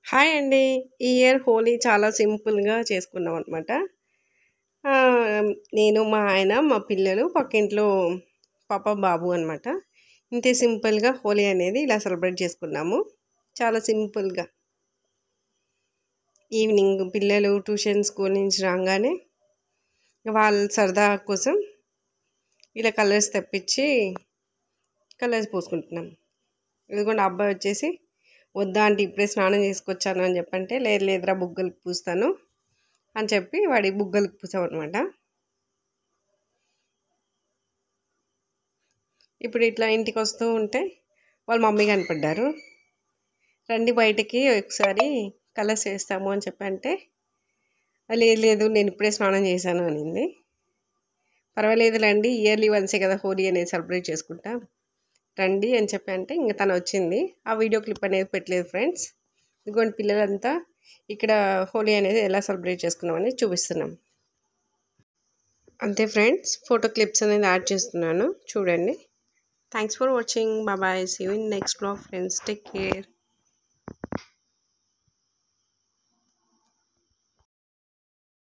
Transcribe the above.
hi అండి ఈ year Holi చాలా సింపుల్గా చేసుకున్నాం అనమాట నేను మా ఆయన మా పిల్లలు పక్కింట్లో పాప బాబు అనమాట ఇంతే సింపుల్గా హోలీ అనేది ఇలా సెలబ్రేట్ చేసుకున్నాము చాలా సింపుల్గా ఈవినింగ్ పిల్లలు ట్యూషన్ స్కూల్ నుంచి రాగానే వాళ్ళ సరదా కోసం ఇలా కలర్స్ తెప్పించి కలర్స్ పూసుకుంటున్నాం ఇదిగోండి అబ్బాయి వచ్చేసి వద్దా అంటే ఇప్పుడే స్నానం చేసుకొచ్చాను అని చెప్పంటే లేదు లేదురా బుగ్గలకు పూస్తాను అని చెప్పి వాడి బుగ్గలకు పూసామన్నమాట ఇప్పుడు ఇట్లా ఇంటికి వస్తూ ఉంటే వాళ్ళ మమ్మీ కనపడ్డారు రండి బయటికి ఒకసారి కలర్స్ వేస్తాము అని చెప్పంటే లేదు లేదు నేను ఇప్పుడే స్నానం చేశాను అనింది పర్వాలేదు రండి ఇయర్లీ వన్సే కదా హోలీ అనేది సెలబ్రేట్ చేసుకుంటాం రండి అని చెప్పి అంటే ఇంకా తను వచ్చింది ఆ వీడియో క్లిప్ అనేది పెట్టలేదు ఫ్రెండ్స్ ఇదిగోండి పిల్లలంతా ఇక్కడ హోలీ అనేది ఎలా సెలబ్రేట్ చేసుకున్నాం అనేది చూపిస్తున్నాం అంతే ఫ్రెండ్స్ ఫోటో క్లిప్స్ అనేది యాడ్ చేస్తున్నాను చూడండి thanks for watching bye see you in next blog friends take care